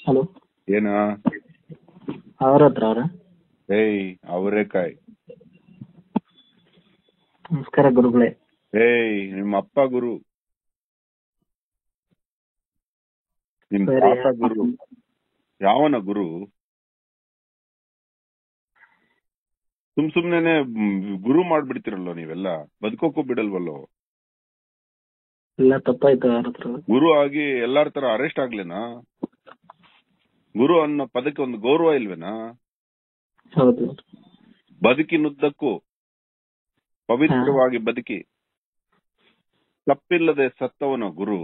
Hello ಏನ ಅವ್ರ ಹತ್ರ ಅವ್ರ ಏಯ್ ಅವರೇಕಾಯ್ ನಮಸ್ಕಾರ ಗುರುಗಳೇ ಏಯ್ ನಿಮ್ಮ ಅಪ್ಪ ಗುರು ನಿಮ್ ಸರಿ. ತಾತ ಗುರು ಯಾವನ ಗುರು ಸುಮ್ ಸುಮ್ನೆನೆ ಮ್, ಗುರು ಮಾಡ್ಬಿಡ್ತಿರಲ್ಲೋ ನೀವೆಲ್ಲ ಬದುಕೋಕ್ಕೂ ಬಿಡಲ್ವಲ್ಲೋ ಎಲ್ಲ ತಪ್ಪಾಯ್ತು ಅವ್ರ ಹತ್ರ ಗುರು ಆಗಿ ಎಲ್ಲಾರ ತರ ಅರೆಸ್ಟ್ ಆಗ್ಲೇನಾ ಗುರು ಅನ್ನೋ ಪದಕ್ಕೆ ಒಂದು ಗೌರವ ಇಲ್ವೇನಾ ಹೌದು ಬದುಕಿನುದ್ದಕ್ಕೂ ಪವಿತ್ರವಾಗಿ ಬದುಕಿ ತಪ್ಪಿಲ್ಲದೆ ಸತ್ತವನ ಗುರು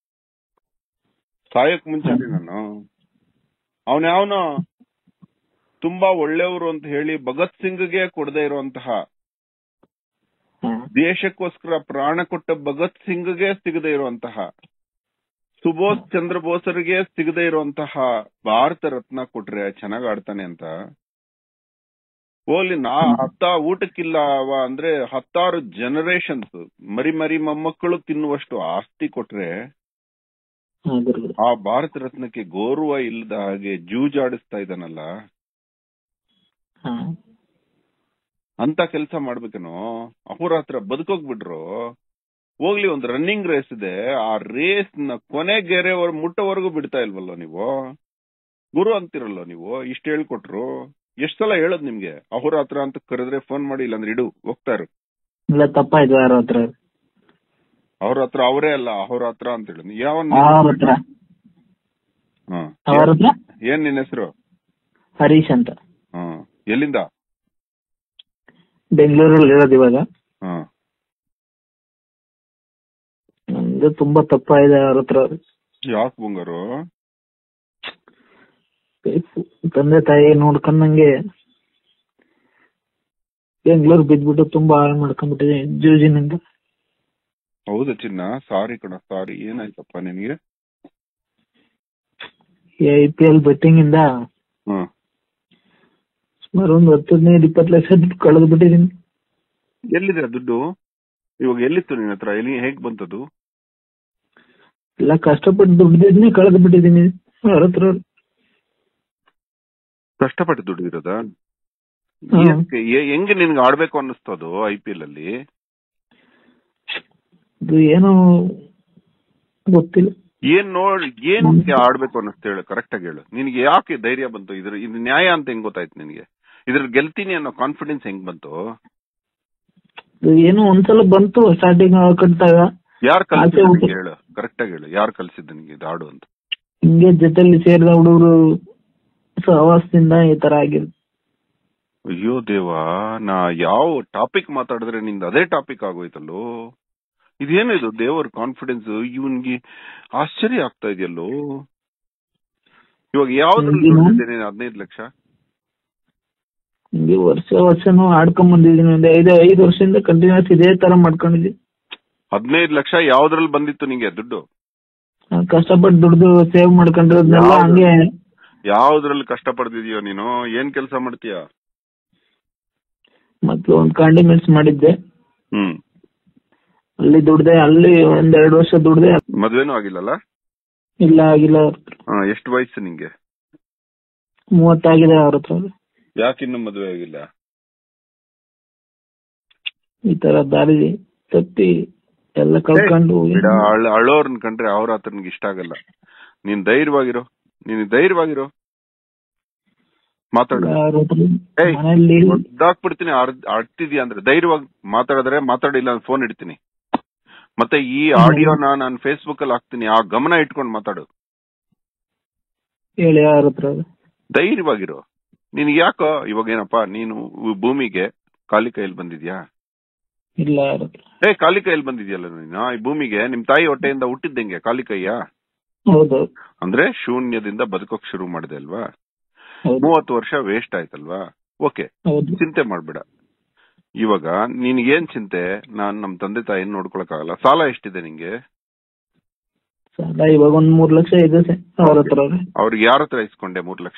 ಸಾಯಕ್ ಮುಂಚೆನೆ ನಾನು ಅವನ ಯಾವನೋ ತುಂಬಾ ಒಳ್ಳೆಯವರು ಅಂತ ಹೇಳಿ ಭಗತ್ ಸಿಂಗ್ಗೆ ಕೊಡದೇ ಇರುವಂತಹ ಹಾ. ದೇಶಕ್ಕೋಸ್ಕರ ಪ್ರಾಣ ಕೊಟ್ಟ ಭಗತ್ ಸಿಂಗ್ಗೆ ಸಿಗದೆ ಇರುವಂತಹ ಸುಬೋಧ್ ಚಂದ್ರ ಬೋಸರಿಗೆ ಸಿಗದೆ ಇರುವಂತಹ ಭಾರತ ರತ್ನ ಕೊಟ್ರೆ ಚೆನ್ನಾಗ್ ಆಡ್ತಾನೆ ಅಂತ ಹೋಗ್ಲಿ ನಾ ಹತ್ತ ಊಟಕ್ಕಿಲ್ಲ ಅವ ಅಂದ್ರೆ ಹತ್ತಾರು ಜನರೇಷನ್ಸ್ ಮರಿ ಮರಿ ಮೊಮ್ಮಕ್ಕಳು ತಿನ್ನುವಷ್ಟು ಆಸ್ತಿ ಕೊಟ್ರೆ ಹಾ ಗುರುಗಳು ಆ ಭಾರತ ರತ್ನಕ್ಕೆ ಗೌರವ ಇಲ್ಲದ ಹಾಗೆ ಜೂಜಾಡಿಸ್ತಾ ಇದ್ದಾನಲ್ಲ ಹಾ ಅಂತ ಕೆಲಸ ಮಾಡ್ಬೇಕೇನೋ ಅಹೋರಾತ್ರ ಬದುಕೋಗ್ ಬಿಟ್ರು ಹೋಗ್ಲಿ ಒಂದ್ ರನ್ನಿಂಗ್ ರೇಸ್ ಇದೆ ಆ ರೇಸ್ ನ ಕೊನೆ ಗೆರೆವರ್ ಮುಟ್ಟೋವರೆಗೂ ಬಿಡ್ತಾ ಇಲ್ವಲ್ಲೋ ನೀವು ಗುರು ಅಂತಿರಲ್ಲೋ ನೀವು ಇಷ್ಟ ಹೇಳ್ಕೊಟ್ರು ಎಷ್ಟ್ ಸಲ ಹೇಳೋದ್ ನಿಮ್ಗೆ ಅಹೋರಾತ್ರ ಅಂತ ಕರೆದ್ರೆ ಫೋನ್ ಮಾಡಿ ಇಲ್ಲಾಂದ್ರೆ ಇಡು ಹೋಗ್ತಾ ಇರು ಇಲ್ಲ ತಪ್ಪಾಯ್ತು ಅವ್ರ ಹತ್ರ ಅವ್ರ ಹತ್ರ ಅವರೇ ಅಲ್ಲ ಅಹೋರಾತ್ರ ಅಂತ ಹೇಳಿ ಯಾವ ಅವ್ರ ಹತ್ರ ಅವ್ರ ಹತ್ರ ಏನ್ ನಿನ್ ಹೆಸರು ಹರೀಶ್ ಅಂತ ಹ್ಮ್ ಎಲ್ಲಿಂದ ಬೆಂಗಳೂರಲ್ಲಿ ಇರೋದು ಇವಾಗ ಹ್ಮ್ ನಮ್ದು ತುಂಬಾ ತಪ್ಪಾಗಿದೆ ಅವ್ರ ಹತ್ರ ಯಾಕೆ ಬಂಗಾರು ತಂದೆ ತಾಯಿ ನೋಡ್ಕೊಂಡಂಗೆ ಬೆಂಗಳೂರು ಬಿದ್ಬಿಟ್ಟು ತುಂಬಾ ಹಾಳು ಮಾಡ್ಕೊಂಡ್ಬಿಟ್ಟಿದೆ ಜೂಜಿನಿಂದ ಹೌದಾ ಚಿನ್ನ ಸಾರಿ ಕಣ ಸಾರಿ ಏನಾಯ್ತಪ್ಪ ನಿನ್ಗೆ ಐ ಪಿ ಎಲ್ ಬೆಟ್ಟಿಂಗ್ ಇಂದ ಹ್ಮ್ ಸುಮಾರು ಒಂದು ಹತ್ತು ಹದಿನೈದು ಇಪ್ಪತ್ತು ಲಕ್ಷ ದುಡ್ಡು ಕಳೆದು ಬಿಟ್ಟಿದೀನಿ ಎಲ್ಲಿದೆ ದುಡ್ಡು ಇವಾಗ ಎಲ್ಲಿತ್ತು ನಿನ್ನ ಹತ್ರ ಎಲ್ಲಿ ಹೇಗ್ ಬಂತದು ಎಲ್ಲ ಕಷ್ಟಪಟ್ಟು ದುಡ್ದಿದ್ನೇ ಕಳೆದು ಬಿಟ್ಟಿದೀನಿ ಅವ್ರ ಹತ್ರ ಕಷ್ಟಪಟ್ಟು ದುಡ್ಡಿರೋದ ಹ್ಮ್. ಹೆಂಗೆ ನಿನ್ಗೆ ಆಡ್ಬೇಕು ಅನ್ನಿಸ್ತದು ಐ ಪಿ ಎಲ್ ಅಲ್ಲಿ ಇದು ಏನೋ ಗೊತ್ತಿಲ್ಲ ಏನ್ ನೋಡ್ ಏನ್ ಆಡ್ಬೇಕು ಅನ್ನಿಸ್ತ ಹೇಳು ಕರೆಕ್ಟ್ ಆಗಿ ಹೇಳು ನಿನ್ಗೆ ಯಾಕೆ ಧೈರ್ಯ ಬಂತು ಇದ್ರ ಇದು ನ್ಯಾಯ ಅಂತ ಹೆಂಗ್ ಗೊತ್ತಾಯ್ತು ನಿನ್ಗೆ ಇದ್ರಲ್ಲಿ ಗೆಲ್ತೀನಿ ಅನ್ನೋ ಕಾನ್ಫಿಡೆನ್ಸ್ ಹೆಂಗ್ ಬಂತು ಇದು ಏನೋ ಒಂದ್ಸಲ ಬಂತು ಸ್ಟಾರ್ಟಿಂಗ್ ಕಟ್ಟಾಗ ಯಾರ್ ಆಚೆ ಕಲ್ಸಿದ್ ಹೋಗಿ- ನಿನ್ಗೆ ಹೇಳು ಕರೆಕ್ಟ್ ಆಗಿ ಹೇಳು ಯಾರ್ ಕಲ್ಸಿದ್ ನಿನ್ಗೆ ಇದು ಆಡು ಅಂತ ಹಿಂಗೆ ಜೊತೆಲಿ ಸೇರಿದ ಹುಡುಗರು ಸಹವಾಸದಿಂದ ಈ ತರ ಆಗಿರೋದು ಅಯ್ಯೋ ದೇವಾ ನಾ ಯಾವ ಟಾಪಿಕ್ ಮಾತಾಡಿದ್ರೆ ನಿಂದ ಅದೇ ಟಾಪಿಕ್ ಆಗೋಯ್ತಲ್ಲೋ ಇದೇನು ಇದು ದೇವರ ಕಾನ್ಫಿಡೆನ್ಸ್ ಇವನ್ಗೆ ಆಶ್ಚರ್ಯ ಆಗ್ತಾ ಇದೆಯಲ್ಲೋ ಇವಾಗ ಯಾವ್ದ್ರಲ್ಲಿ ಹಿಂಗಿನ- ದುಡ್ಡಿದೆ ನೀನು ಹದಿನೈದು ಲಕ್ಷ ಹಿಂಗೆ ವರ್ಷ ವರ್ಷನೂ ಆಡ್ಕೊಂಡ್ ಬಂದಿದ್ದೀನಿ ಒಂದು ಐದು ಐದು ವರ್ಷದಿಂದ ಕಂಟಿನ್ಯೂಸ್ ಇದೇ ತರ ಮಾಡ್ಕೊಂಡಿದ್ದೀನಿ ಹದಿನೈದು ಲಕ್ಷ ಯಾವ್ದ್ರಲ್ಲಿ ಬಂದಿತ್ತು ನಿಂಗೆ ದುಡ್ಡು ನಾನ್ ಕಷ್ಟಪಟ್ಟು ದುಡ್ದು ಸೇವ್ ಮಾಡ್ಕೊಂಡಿರೋದ್ನೆಲ್ಲ ಯಾವ್ದು? ಹಂಗೆ ಯಾವ್ದ್ರಲ್ಲಿ ಕಷ್ಟ ಪಡ್ತಿದ್ಯೋ ನೀನು ಏನ್ ಕೆಲಸ ಮಾಡ್ತೀಯ ಮೊದ್ಲು ಒಂದ್ ಕಾಂಡಿಮೆಂಟ್ಸ್ ಮಾಡಿದ್ದೆ ಹ್ಮ್ ಅಲ್ಲಿ ದುಡ್ದೆ ಅಲ್ಲಿ ಒಂದ್ ಎರಡು ವರ್ಷ ದುಡ್ದೆ ಮದ್ವೆನೂ ಆಗಿಲ್ಲಲ್ಲ ಇಲ್ಲ ಆಗಿಲ್ಲ ಅವ್ರ ಹತ್ರ ಹಾ, ಎಷ್ಟು ವಯಸ್ಸು ನಿಂಗೆ ಮೂವತ್ತಾಗಿದೆ ಅವ್ರ ಹತ್ರ ಯಾಕಿನ್ನು ಮದ್ವೆ ಆಗಿಲ್ಲ ಈ ತರ ದಾರಿ ತಪ್ಪಿ ಎಲ್ಲ ಕಳ್ಕೊಂಡು ಬಿಡ ಅಳ್- ಅಳೋರ್ನ್ ಕಂಡ್ರೆ ಅವ್ರ ಹತ್ರ ನಿನ್ಗೆ ಇಷ್ಟ ಆಗಲ್ಲ ನೀನ್ ಧೈರ್ಯವಾಗಿರೋ ನೀನ್ ಧೈರ್ಯವಾಗಿರೋ ಮಾತಾಡು ಅವ್ರ ಹತ್ರ ಏಯ್, ಮನೆಯಲ್ಲಿ ಒದ್ದಾಕ್ಬಿಡ್ತೀನಿ ಅಡ್ತಿದ್ಯಾ ಅಂದ್ರೆ ಧೈರ್ಯವಾಗಿ ಮಾತಾಡಿದ್ರೆ ಮಾತಾಡಿಲ್ಲ ಫೋನ್ ಇಡ್ತೀನಿ ಮತ್ತೆ ಈ ಆಡಿಯೋನ ನಾನು ಫೇಸ್ಬುಕ್ ಅಲ್ಲಿ ಹಾಕ್ತೀನಿ ಆ ಗಮನ ಇಟ್ಕೊಂಡು ಮಾತಾಡು ಹೇಳಿ ಅವ್ರ ಹತ್ರ ಧೈರ್ಯವಾಗಿರು ನಿನ್ಗೆ ಯಾಕೋ ಇವಾಗ ಏನಪ್ಪಾ ನೀನು ಭೂಮಿಗೆ ಖಾಲಿ ಕೈಯಲ್ಲಿ ಬಂದಿದ್ಯಾ ಇಲ್ಲ ಅವ್ರ ಹತ್ರ ಏ ಖಾಲಿ ಕೈಯಲ್ಲಿ ಬಂದಿದ್ಯಲ್ಲ ನೀನು ಈ ಭೂಮಿಗೆ ನಿಮ್ ತಾಯಿ ಹೊಟ್ಟೆಯಿಂದ ಹುಟ್ಟಿದ್ದಂಗೆ ಖಾಲಿ ಕೈಯ ಹೌದು ಅಂದ್ರೆ ಶೂನ್ಯದಿಂದ ಬದುಕೋಕ್ ಶುರು ಮಾಡಿದೆ ಅಲ್ವಾ ಹೌದು ಮೂವತ್ತು ವರ್ಷ ವೇಸ್ಟ್ ಆಯ್ತಲ್ವಾ ಓಕೆ ಹೌದು ಚಿಂತೆ ಮಾಡ್ಬೇಡ ಇವಾಗ ನಿನ್ಗೇನ್ ಚಿಂತೆ ನಾನ್ ನಮ್ ತಂದೆ ತಾಯಿನ ನೋಡ್ಕೊಳಕ್ ಆಗಲ್ಲ ಸಾಲ ಎಷ್ಟಿದೆ ನಿಂಗೆ ಸಾಲ ಇವಾಗ ಒಂದ್ ಮೂರ್ ಲಕ್ಷ ಇದೆ ಸರ್ ಅವ್ರ ಹತ್ರ ಅವ್ರೆ. ಅವ್ರಿಗೆ ಯಾರ ಹತ್ರ ಇಸ್ಕೊಂಡೆ ಮೂರ್ ಲಕ್ಷ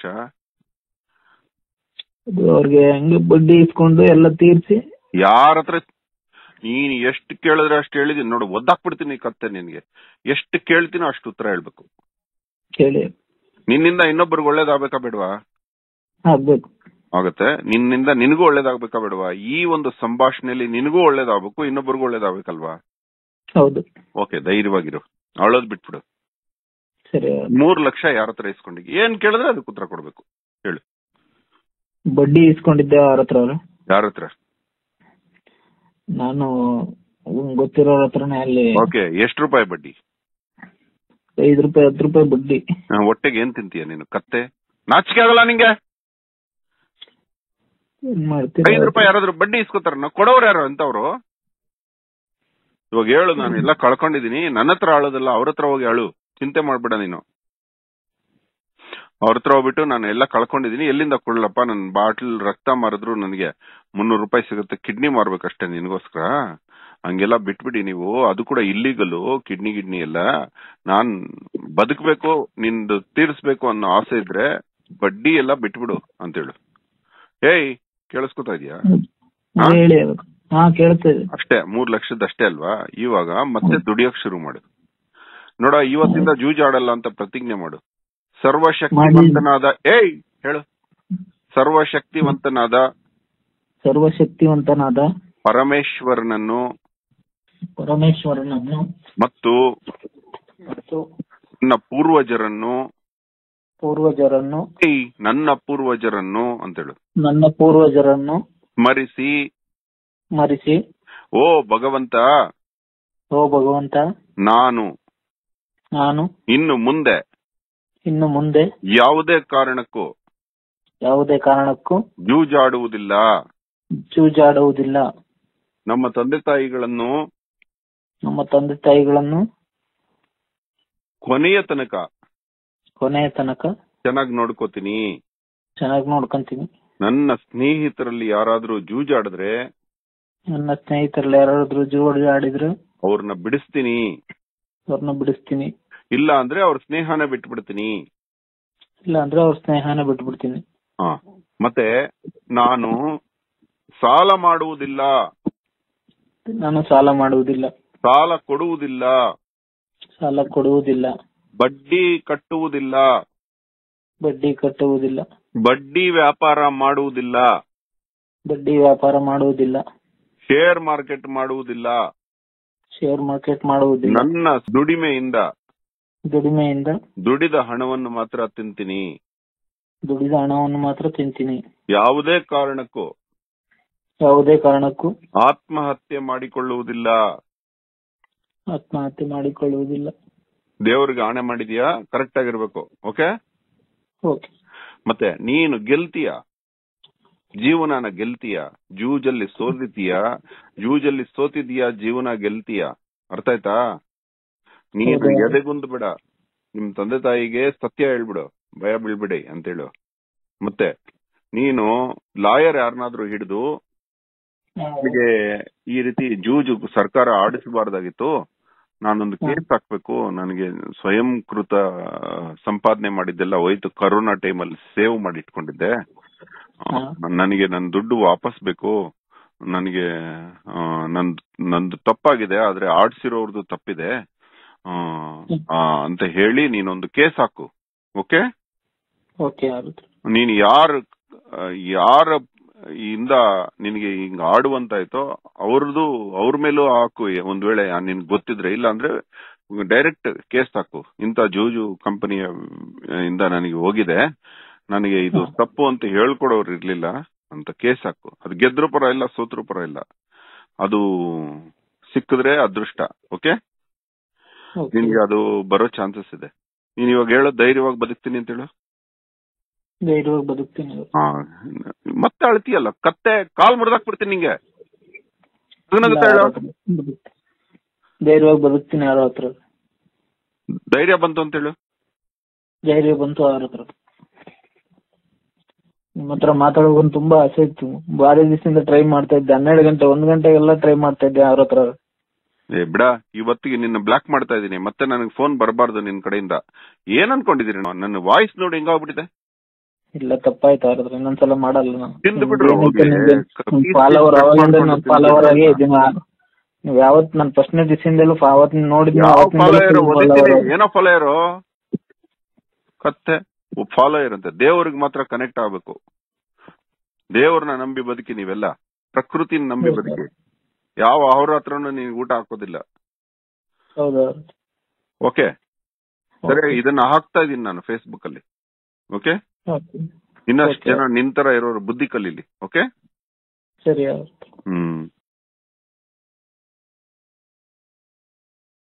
ಅದು ಅವ್ರಿಗೆ ಹಂಗೆ ಬಡ್ಡಿ ಇಸ್ಕೊಂಡು ಎಲ್ಲ ತೀರ್ಸಿ ಯಾರ ಹತ್ರ ನೀನ್ ಎಷ್ಟು ಕೇಳಿದ್ರೆ ಅಷ್ಟು ಹೇಳಿದೀನಿ ನೋಡು ಒದ್ದಾಕ್ಬಿಡ್ತೀನಿ ಕತ್ತೆ ನಿನ್ಗೆ ಎಷ್ಟು ಕೇಳ್ತೀನೋ ಅಷ್ಟು ಉತ್ತರ ಹೇಳ್ಬೇಕು ಕೇಳಿ ನಿನ್ನಿಂದ ಇನ್ನೊಬ್ಬರಿಗೆ ಒಳ್ಳೇದಾಗ್ಬೇಕಾ ಬೇಡವಾ ಆಗ್ಬೇಕು ಆಗತ್ತೆ ನಿನ್ನಿಂದ ನಿನಗೂ ಒಳ್ಳೇದಾಗ್ಬೇಕಾ ಬೇಡವಾ ಈ ಒಂದು ಸಂಭಾಷಣೆಯಲ್ಲಿ ನಿನಗೂ ಒಳ್ಳೇದಾಗ್ಬೇಕು ಇನ್ನೊಬ್ಬರಿಗೂ ಒಳ್ಳೇದಾಗ್ಬೇಕಲ್ವಾ ಹೌದು ಓಕೆ ಧೈರ್ಯವಾಗಿರು ಅಳೋದ್ ಬಿಟ್ಬಿಡು ಸರಿ ಮೂರ್ ಲಕ್ಷ ಯಾರ ಹತ್ರ ಇಸ್ಕೊಂಡಿ ಏನ್ ಕೇಳಿದ್ರೆ ಅದಕ್ಕೆ ಉತ್ತರ ಕೊಡ್ಬೇಕು ಹೇಳು ಬಡ್ಡಿ ಇಸ್ಕೊಂಡಿದ್ದೆ ಅವ್ರ ಹತ್ರ ಅವ್ರು ಯಾರ ಹತ್ರ ನಾನು ಅವ್ನ್ ಗೊತ್ತಿರೋರ್ ಹತ್ರನೇ ಅಲ್ಲಿ ಓಕೆ ಎಷ್ಟು ರೂಪಾಯಿ ಬಡ್ಡಿ ಐದು ರೂಪಾಯಿ ಹತ್ತು ರೂಪಾಯಿ ಬಡ್ಡಿ ಆ, ಹೊಟ್ಟೆಗೆ ಏನ್ ತಿಂತೀಯ ನೀನು ಕತ್ತೆ ನಾಚಿಕೆ ಆಗಲ್ಲ ನಿಂಗೆ ಏನ್ ಮಾಡ್ತೀರಾ ಐದು ರೂಪಾಯಿ ಯಾರಾದ್ರೂ ಬಡ್ಡಿ ಇಸ್ಕೊತಾರ ನಾವು ಕೊಡೋರು ಯಾರು ಅಂತವ್ರು ಇವಾಗ ಹೇಳು ನಾನು ಎಲ್ಲ ಕಳ್ಕೊಂಡಿದೀನಿ ನನ್ನ ಹತ್ರ ಆಳೋದಲ್ಲ ಅವ್ರ ಹತ್ರ ಹೋಗಿ ಅಳು ಚಿಂತೆ ಮಾಡ್ಬೇಡ ನೀನು ಅವ್ರ ಹತ್ರ ಹೋಗ್ಬಿಟ್ಟು ನಾನು ಎಲ್ಲ ಕಳ್ಕೊಂಡಿದೀನಿ ಎಲ್ಲಿಂದ ಕೊಡ್ಲಪ್ಪ ನನ್ ಬಾಟ್ಲ್ ರಕ್ತ ಮಾರಿದ್ರು ನನಗೆ ಮುನ್ನೂರು ರೂಪಾಯಿ ಸಿಗುತ್ತೆ ಕಿಡ್ನಿ ಮಾರ್ಬೇಕಷ್ಟೇ ನಿನಗೋಸ್ಕರ ಹಂಗೆಲ್ಲ ಬಿಟ್ಬಿಡಿ ನೀವು ಅದು ಕೂಡ ಇಲ್ಲಿಗಲು ಕಿಡ್ನಿ ಗಿಡ್ನಿ ಎಲ್ಲ ನಾನ್ ಬದುಕಬೇಕು ನಿಂದು ತೀರಿಸ್ಬೇಕು ಅನ್ನೋ ಆಸೆ ಇದ್ರೆ ಬಡ್ಡಿ ಎಲ್ಲ ಬಿಟ್ಬಿಡು ಅಂತೇಳು ಏಯ್ ಕೇಳಿಸ್ಕೊತಾ ಇದೀಯಾ ಹಾ? ಹೇಳಿ ಅದಕ್ಕೆ ಹಾ ಕೇಳ್ತಾ ಇದೆ ಅಷ್ಟೇ ಮೂರ್ ಲಕ್ಷದ ಅಷ್ಟೇ ಅಲ್ವಾ ಇವಾಗ ಮತ್ತೆ ದುಡಿಯೋಕ್ ಶುರು ಮಾಡು ನೋಡ ಇವತ್ತಿಂದ ಜೂಜಾಡಲ್ಲ ಅಂತ ಪ್ರತಿಜ್ಞೆ ಮಾಡು ಸರ್ವಶಕ್ತಿವಂತನಾದ ಏಯ್ ಹೇಳು ಸರ್ವಶಕ್ತಿವಂತನಾದ ಸರ್ವಶಕ್ತಿವಂತನಾದ ಪರಮೇಶ್ವರನನ್ನು ಪರಮೇಶ್ವರನನ್ನು ಮತ್ತು ಮತ್ತು ನನ್ನ ಪೂರ್ವಜರನ್ನು ಪೂರ್ವಜರನ್ನು ಏಯ್ ನನ್ನ ಪೂರ್ವಜರನ್ನು ಅಂತೇಳು ನನ್ನ ಪೂರ್ವಜರನ್ನು ಸ್ಮರಿಸಿ ಸ್ಮರಿಸಿ ಓ ಭಗವಂತ ಓ ಭಗವಂತ ನಾನು ನಾನು ಇನ್ನು ಮುಂದೆ ಇನ್ನು ಮುಂದೆ ಯಾವುದೇ ಕಾರಣಕ್ಕೂ ಯಾವುದೇ ಕಾರಣಕ್ಕೂ ಜೂಜಾಡುವುದಿಲ್ಲ ಜೂಜಾಡುವುದಿಲ್ಲ ನಮ್ಮ ತಂದೆ ತಾಯಿಗಳನ್ನು ನಮ್ಮ ತಂದೆ ತಾಯಿಗಳನ್ನು ಕೊನೆಯ ತನಕ ಕೊನೆಯ ತನಕ ಚೆನ್ನಾಗಿ ನೋಡ್ಕೋತೀನಿ ಚೆನ್ನಾಗಿ ನೋಡ್ಕೊಂತೀನಿ ನನ್ನ ಸ್ನೇಹಿತರಲ್ಲಿ ಯಾರಾದ್ರೂ ಜೂಜಾಡಿದ್ರೆ ನನ್ನ ಸ್ನೇಹಿತರಲ್ಲಿ ಯಾರಾದ್ರೂ ಜೂಜಾಡಿದ್ರೆ ಅವ್ರನ್ನ ಬಿಡಿಸ್ತೀನಿ ಅವ್ರನ್ನ ಬಿಡಿಸ್ತೀನಿ ಇಲ್ಲ ಅಂದ್ರೆ ಅವ್ರ ಸ್ನೇಹನ ಬಿಟ್ಬಿಡ್ತೀನಿ ಇಲ್ಲ ಅಂದ್ರೆ ಅವ್ರ ಸ್ನೇಹನ ಬಿಟ್ಬಿಡ್ತೀನಿ ಹ ಮತ್ತೆ ನಾನು ಸಾಲ ಮಾಡುವುದಿಲ್ಲ ನಾನು ಸಾಲ ಮಾಡುವುದಿಲ್ಲ ಸಾಲ ಕೊಡುವುದಿಲ್ಲ ಸಾಲ ಕೊಡುವುದಿಲ್ಲ ಬಡ್ಡಿ ಕಟ್ಟುವುದಿಲ್ಲ ಬಡ್ಡಿ ಕಟ್ಟುವುದಿಲ್ಲ ಬಡ್ಡಿ ವ್ಯಾಪಾರ ಮಾಡುವುದಿಲ್ಲ ಬಡ್ಡಿ ವ್ಯಾಪಾರ ಮಾಡುವುದಿಲ್ಲ ಶೇರ್ ಮಾರ್ಕೆಟ್ ಮಾಡುವುದಿಲ್ಲ ಶೇರ್ ಮಾರ್ಕೆಟ್ ಮಾಡುವುದಿಲ್ಲ ನನ್ನ ದುಡಿಮೆಯಿಂದ ದುಡಿಮೆಯಿಂದ ದುಡಿದ ಹಣವನ್ನು ಮಾತ್ರ ತಿಂತೀನಿ ದುಡಿದ ಹಣವನ್ನು ಮಾತ್ರ ತಿಂತೀನಿ ಯಾವುದೇ ಕಾರಣಕ್ಕೂ ಯಾವುದೇ ಕಾರಣಕ್ಕೂ ಆತ್ಮಹತ್ಯೆ ಮಾಡಿಕೊಳ್ಳುವುದಿಲ್ಲ ಆತ್ಮಹತ್ಯೆ ಮಾಡಿಕೊಳ್ಳುವುದಿಲ್ಲ ದೇವರಿಗೆ ಆಣೆ ಮಾಡಿದ್ಯಾ ಕರೆಕ್ಟ್ ಆಗಿರ್ಬೇಕು ಓಕೆ ಓಕೆ ಮತ್ತೆ ನೀನು ಗೆಲ್ತೀಯ ಜೀವನನ ಗೆಲ್ತೀಯ ಜೂಜಲ್ಲಿ ಸೋತಿದೀಯ ಜೂಜಲ್ಲಿ ಸೋತಿದೀಯ ಜೀವನ ಗೆಲ್ತೀಯ ಅರ್ಥ ಆಯ್ತಾ ನೀನು ಹೌದಾ? ಎದೆಗುಂದ್ ಬಿಡ ನಿಮ್ ತಂದೆ ತಾಯಿಗೆ ಸತ್ಯ ಹೇಳ್ಬಿಡು ಭಯ ಬೀಳ್ಬಿಡಿ ಅಂತೇಳು ಮತ್ತೆ ನೀನು ಲಾಯರ್ ಯಾರನ್ನಾದ್ರೂ ಹಿಡಿದು ನನಗೆ ಈ ರೀತಿ ಜೂಜು ಸರ್ಕಾರ ಆಡಿಸಬಾರ್ದಾಗಿತ್ತು ನಾನೊಂದು ಹ್ಮ್. ಕೇಸ್ ಹಾಕ್ಬೇಕು ನನಗೆ ಸ್ವಯಂಕೃತ ಸಂಪಾದನೆ ಮಾಡಿದ್ದೆಲ್ಲ ಹೋಯ್ತು ಕರೋನಾ ಟೈಮಲ್ಲಿ ಸೇವ್ ಮಾಡಿ ಇಟ್ಕೊಂಡಿದ್ದೆ ಆ, ಹಾ. ನನಗೆ ನನ್ನ ದುಡ್ಡು ವಾಪಸ್ ಬೇಕು ನನಗೆ ಆ, ನಂದ್ ನಂದು ತಪ್ಪಾಗಿದೆ ಆದ್ರೆ ಆಡ್ಸಿರೋರ್ದು ತಪ್ಪಿದೆ ಆ, ಆ, ಅಂತ ಹೇಳಿ ನೀನೊಂದು ಕೇಸ್ ಹಾಕು ಓಕೆ ಓಕೆ ಆಗುತ್ತೆ ನೀನ್ ಯಾರ ಯಾರ ಇಂದ ನಿನಗೆ ಹಿಂಗ ಆಡುವಂತಾಯ್ತೋ ಅವ್ರದ್ದು ಅವ್ರ ಮೇಲೂ ಹಾಕು ಒಂದ್ ವೇಳೆ ನಿನ್ ಗೊತ್ತಿದ್ರೆ ಇಲ್ಲ ಅಂದ್ರೆ ಡೈರೆಕ್ಟ್ ಕೇಸ್ ಹಾಕು ಇಂತ ಜೂಜು ಕಂಪನಿಯ ಇಂದ ನನಗೆ ಹೋಗಿದೆ ನನಗೆ ಇದು ಹಾ. ತಪ್ಪು ಅಂತ ಹೇಳ್ಕೊಡೋರು ಇರ್ಲಿಲ್ಲ ಅಂತ ಕೇಸ್ ಹಾಕು ಅದು ಗೆದ್ರು ಪರ ಇಲ್ಲ ಸೋತ್ರು ಪರ ಇಲ್ಲ ಅದು ಸಿಕ್ಕಿದ್ರೆ ಅದೃಷ್ಟ ಓಕೆ ಓಕೆ ನಿನ್ಗೆ ಅದು ಬರೋ ಚಾನ್ಸಸ್ ಇದೆ ನೀನ್ ಇವಾಗ ಹೇಳೋ ಧೈರ್ಯವಾಗಿ ಬದುಕ್ತೀನಿ ಅಂತ ಹೇಳು ಧೈರ್ಯವಾಗಿ ಬದುಕ್ತೀನಿ ಹಾ. ಮತ್ತೆ ಅಳ್ತೀಯಲ್ಲ ಕತ್ತೆ ಕಾಲ್ ಮುರಿದಾಕ್ಬಿಡ್ತೀನಿ ನಿಂಗೆ ಅದನ್ನಂತ ಹೇಳು ಬದುಕ್- ಧೈರ್ಯವಾಗಿ ಬದುಕ್ತೀನಿ ಯಾರ ಹತ್ರ ಧೈರ್ಯ ಬಂತು ಅಂತ ಹೇಳು ಧೈರ್ಯ ಬಂತು ಅವ್ರ ಹತ್ರ ನಿಮ್ಮ ಹತ್ರ ಮಾತಾಡೋಕೆ ತುಂಬಾ ಆಸೆ ಇತ್ತು ಬಾರಿ ದಿವಸದಿಂದ ಟ್ರೈ ಮಾಡ್ತಾ ಇದ್ದೆ ಹನ್ನೆರಡು ಗಂಟೆ ಒಂದ್ ಗಂಟೆಗೆಲ್ಲ ಟ್ರೈ ಮಾಡ್ತಾ ಇದ್ದೆ ಅವ್ರ ಹತ್ರ ಏ ಬಿಡ ಇವತ್ತಿಗೆ ನಿನ್ನ ಬ್ಲಾಕ್ ಮಾಡ್ತಾ ಇದೀನಿ ಮತ್ತೆ ನನಗೆ ಫೋನ್ ಬರಬಾರ್ದು ನಿನ್ ಕಡೆಯಿಂದ ಏನ್ ಅನ್ಕೊಂಡಿದೀರಿ ನಾವು? ನನ್ನ ವಾಯ್ಸ್ ನೋಡಿ ಹೆಂಗಾಗ್ಬಿಟ್ಟಿದೆ ಇಲ್ಲ ತಪ್ಪಾಯ್ತು ಅವ್ರ ಹತ್ರ ಇನ್ನೊಂದ್ಸಲ ಮಾಡಲ್ಲ ನಾನು ತಿಂದು ಬಿಡ್ರು ಹೋಗ್ಲಿ. ಕಪ್ಪಿ ಫಾಲೋವರ್ ತಿಂದು ಅವಾಗಿಂದ ಮಾಡ್ಕೊಂಡು ನಾನು ತಿಂದು ಫಾಲೋವರ್ ಆಗಿ ಬಿಡ್ರು. ಇದೀನಿ ನೀವ್ ಯಾವತ್ ನನ್ ಫಸ್ಟ್ನೇ ದಿವಸದಿಂದಲೂ ಅವತ್ ನೋಡಿದ್ನ ಯಾವ ಅವತ್ತಿಂದಲೂ ಫಾಲೋಯರ್ full follower. ಏನೋ ಫಾಲೋಯರು ಕತ್ತೆ ಫಾಲೋ ಇರುತ್ತೆ ದೇವ್ರಿಗೆ ಮಾತ್ರ ಕನೆಕ್ಟ್ ಆಗ್ಬೇಕು ದೇವ್ರನ್ನ ನಂಬಿ ಬದುಕಿ ನೀವೆಲ್ಲ ಪ್ರಕೃತಿನ ನಂಬಿ ಹೌದು. ಬದುಕಿ ಯಾವ ಅವ್ರ ಹತ್ರನು ನೀವು ಊಟ ಹಾಕೋದಿಲ್ಲ ಹೌದೌದು ಓಕೆ ಸರಿ ಇದನ್ನ ಹಾಕ್ತಾ ಇದೀನಿ ನಾನು ಫೇಸ್ಬುಕ್ ಅಲ್ಲಿ ಓಕೆ ಓಕೆ ಇನ್ನಷ್ಟು Okay. ಜನ ನಿಂತರ ಇರೋರು ಬುದ್ಧಿ ಕಲೀಲಿ ಓಕೆ ಸರಿ ಆಯ್ತು ಹ್ಮ್